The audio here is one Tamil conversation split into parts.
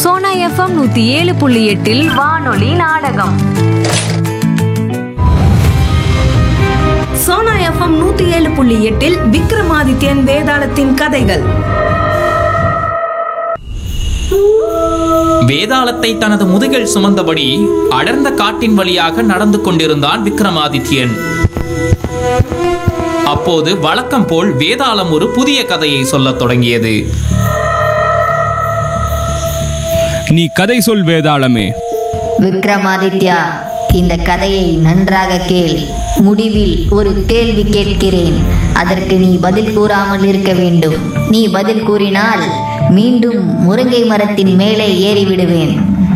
சோனா எஃப்எம் நூத்தி ஏழு புள்ளி எட்டில் வானொலி நாடகம் சோனா எஃப்எம் நூத்தி ஏழு புள்ளி எட்டில் விக்ரமாதித்யன் வேதாளத்தின் கதைகள் வேதாளத்தை தனது முதுகில் சுமந்தபடி அடர்ந்த காட்டின் வழியாக நடந்து கொண்டிருந்தான் விக்ரமாதித்யன் அப்போது வழக்கம் போல் வேதாளம் ஒரு புதிய கதையை சொல்லத் தொடங்கியது நீ கதை சொல் வேதாளமே விக்ரமாதித்யா இந்த கதையை நன்றாக கேள் முடிவில் ஒரு கேள்வி கேட்கிறேன் அதற்கு நீ பதில் கூறாமல் இருக்க வேண்டும் நீ பதில் கூறினால் மீண்டும் முருங்கை மரத்தின் மேலே ஏறிவிடுவேன்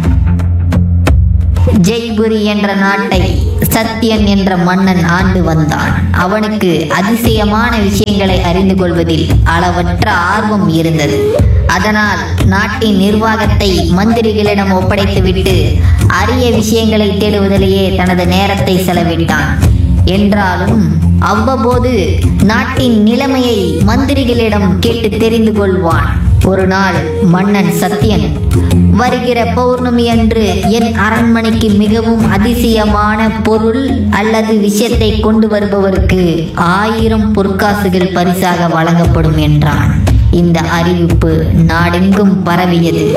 ஜெய்புரி என்ற நாட்டை சத்தியன் என்ற மன்னன் ஆண்டு வந்தான் அவனுக்கு அதிசயமான விஷயங்களை அறிந்து கொள்வதில் அளவற்ற ஆர்வம் இருந்தது அதனால் நாட்டின் நிர்வாகத்தை மந்திரிகளிடம் ஒப்படைத்துவிட்டு அரிய விஷயங்களை தேடுவதிலேயே தனது நேரத்தை செலவிட்டான் என்றாலும் அவ்வப்போது நாட்டின் நிலைமையை மந்திரிகளிடம் கேட்டு தெரிந்து கொள்வான் ஒரு நாள் மன்னன் சத்தியன் வருகிற பௌர்ணமி அன்று என் அரண்மனைக்கு மிகவும் அதிசயமான பொருள் அல்லது விஷயத்தை கொண்டு வருபவருக்கு ஆயிரம் பொற்காசுகள் பரிசாக வழங்கப்படும் என்றான் இந்த அறிவிப்பு நாடெங்கும் பரவியது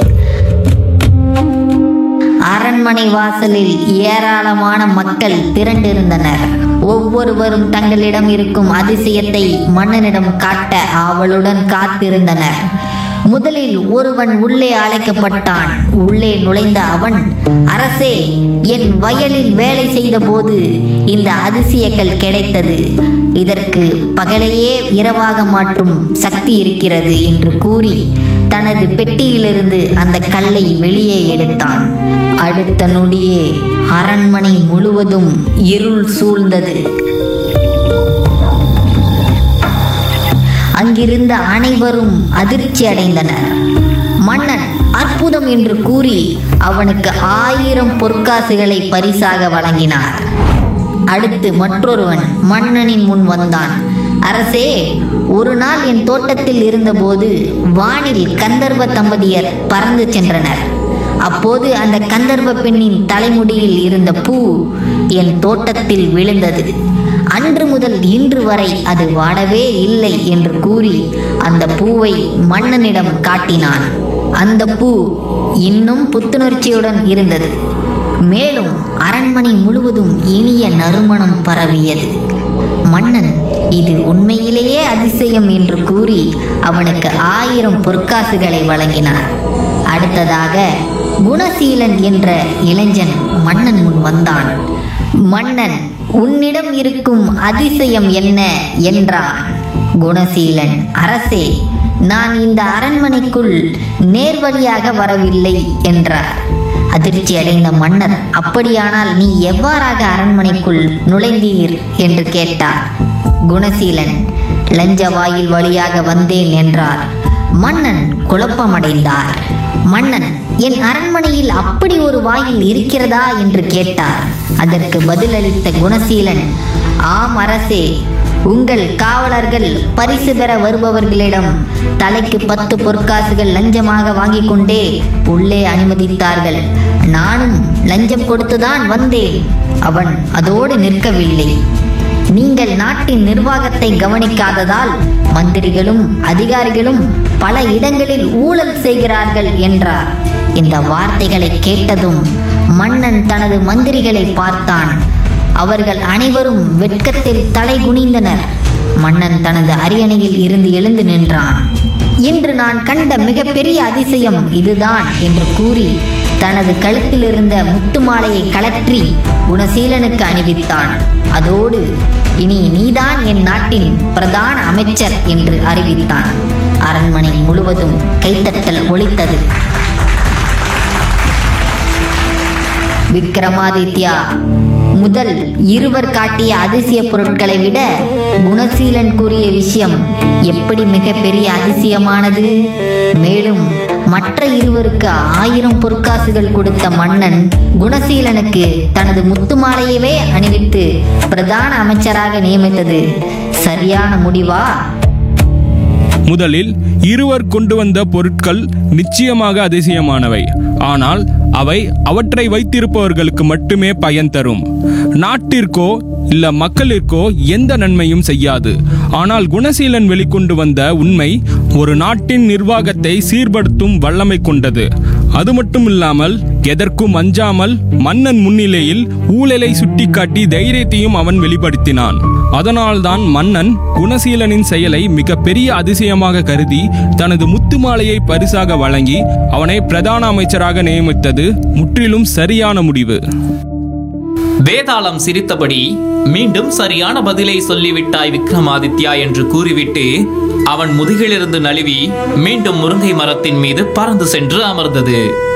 அரண்மனை வாசலில் ஏராளமான மக்கள் திரண்டிருந்தனர் ஒவ்வொருவரும் தங்களிடம் இருக்கும் அதிசயத்தை மன்னனிடம் காட்ட ஆவலுடன் காத்திருந்தனர் முதலில் ஒருவன் உள்ளே அழைக்கப்பட்டான் உள்ளே நுழைந்த அவன் அரசே என் வயலில் வேலை செய்தபோது இந்த அதிசயங்கள் கிடைத்தது இதற்கு பகலையே இரவாக மாற்றும் சக்தி இருக்கிறது என்று கூறி தனது பெட்டியிலிருந்து அந்த கல்லை வெளியே எடுத்தான் அடுத்த நொடியே அரண்மனை முழுவதும் இருள் சூழ்ந்தது அங்கிருந்த அனைவரும் அதிர்ச்சி அடைந்தனர் மன்னன் அற்புதம் என்று கூறி அவனுக்கு ஆயிரம் பொற்காசுகளை பரிசாக வழங்கினார் அடுத்து மற்றொருவன் மன்னனின் முன் வந்தான் அரசே ஒரு நாள் என் தோட்டத்தில் இருந்தபோது வானில் கந்தர்வ தம்பதியர் பறந்து சென்றனர் அப்போது அந்த கந்தர்வ பெண்ணின் தலைமுடியில் இருந்த பூ என் தோட்டத்தில் விழுந்தது அன்று முதல் இன்று வரை அது வாடவே இல்லை என்று கூறி அந்த பூவை மன்னனிடம் காட்டினான் அந்த பூ இன்னும் புத்துணர்ச்சியுடன் இருந்தது மேலும் அரண்மனை முழுவதும் இனிய நறுமணம் பரவியது மன்னன் இது உண்மையிலேயே அதிசயம் என்று கூறி அவனுக்கு ஆயிரம் பொற்காசுகளை வழங்கினார் அடுத்ததாக குணசீலன் என்ற இளைஞன் மன்னன் முன் வந்தான் மன்னன் உன்னிடம் இருக்கும் அதிசயம் என்ன என்றான் குணசீலன் அரசே நான் இந்த அரண்மனைக்குள் நேர்வழியாக வரவில்லை என்றார் அதிர்ச்சி அடைந்த மன்னர் அப்படியானால் நீ எவ்வாறாக அரண்மனைக்குள் நுழைந்தீர் என்று கேட்டார் குணசீலன் லஞ்ச வாயில் வழியாக வந்தேன் என்றார் மன்னன் குழப்பமடைந்தார் மன்னன் என் அரண்மனையில் அப்படி ஒரு வாயில் இருக்கிறதா என்று கேட்டார் அதற்கு பதிலளித்த குணசீலன் ஆம் அரசே உங்கள் காவலர்கள் பரிசு பெற வருபவர்களிடம் தலைக்கு பத்து பொற்காசுகள் லஞ்சமாக வாங்கிக் கொண்டே உள்ளே அனுமதித்தார்கள் நானும் லஞ்சம் கொடுத்துதான் வந்தேன் அவன் அதோடு நிற்கவில்லை நீங்கள் நாட்டின் நிர்வாகத்தை கவனிக்காததால் மந்திரிகளும் அதிகாரிகளும் பல இடங்களில் ஊழல் செய்கிறார்கள் என்றார் இந்த வார்த்தைகளை கேட்டதும் மன்னன் தனது மந்திரிகளை பார்த்தான் அவர்கள் அனைவரும் வெட்கத்தில் தலை குனிந்தனர் மன்னன் தனது அரியணையில் இருந்து எழுந்து நின்றான் இன்று நான் கண்ட மிகப்பெரிய அதிசயம் இதுதான் என்று கூறி தனது கழுத்தில் இருந்த முத்து மாலையை கலற்றி குணசீலனுக்கு அணிவித்தான் அதோடு இனி நீதான் என் நாட்டின் பிரதான அமைச்சர் என்று அறிவித்தான் அரண்மனை முழுவதும் கைத்தட்டல் ஒலித்தது விக்ரமாதித்யா முதல் இருவர் காட்டிய அதிசய பொருட்களை விட குணசீலன் கூறிய விஷயம் எப்படி மிகப்பெரிய அதிசயமானது மேலும் மற்ற இருவருக்கு ஆயிரம் பொற்காசுகள் கொடுத்த மன்னன் குணசீலனுக்கு தனது முத்து மாலையவே அணிவித்து பிரதான அமைச்சராக நியமித்தது சரியான முடிவா முதலில் இருவர் கொண்டு வந்த பொருட்கள் நிச்சயமாக அதிசயமானவை ஆனால் அவை அவற்றை வைத்திருப்பவர்களுக்கு மட்டுமே பயன் தரும் நாட்டிற்கோ இல்ல மக்களிற்கோ எந்த நன்மையும் செய்யாது ஆனால் குணசீலன் வெளிக்கொண்டு வந்த உண்மை ஒரு நாட்டின் நிர்வாகத்தை சீர்படுத்தும் வல்லமை கொண்டது அது மட்டும் இல்லாமல் எதற்கும் அஞ்சாமல் மன்னன் முன்னிலையில் ஊழலை சுட்டிக்காட்டி தைரியத்தையும் அவன் வெளிப்படுத்தினான் அதனால்தான் மன்னன் குணசீலனின் செயலை மிக பெரிய அதிசயமாக கருதி தனது முத்து மாலையை பரிசாக வழங்கி அவனை பிரதான அமைச்சராக நியமித்தது முற்றிலும் சரியான முடிவு வேதாளம் சிரித்தபடி மீண்டும் சரியான பதிலை சொல்லிவிட்டாய் விக்ரமாதித்யா என்று கூறிவிட்டு அவன் முதுகிலிருந்து நழுவி மீண்டும் முருங்கை மரத்தின் மீது பறந்து சென்று அமர்ந்தது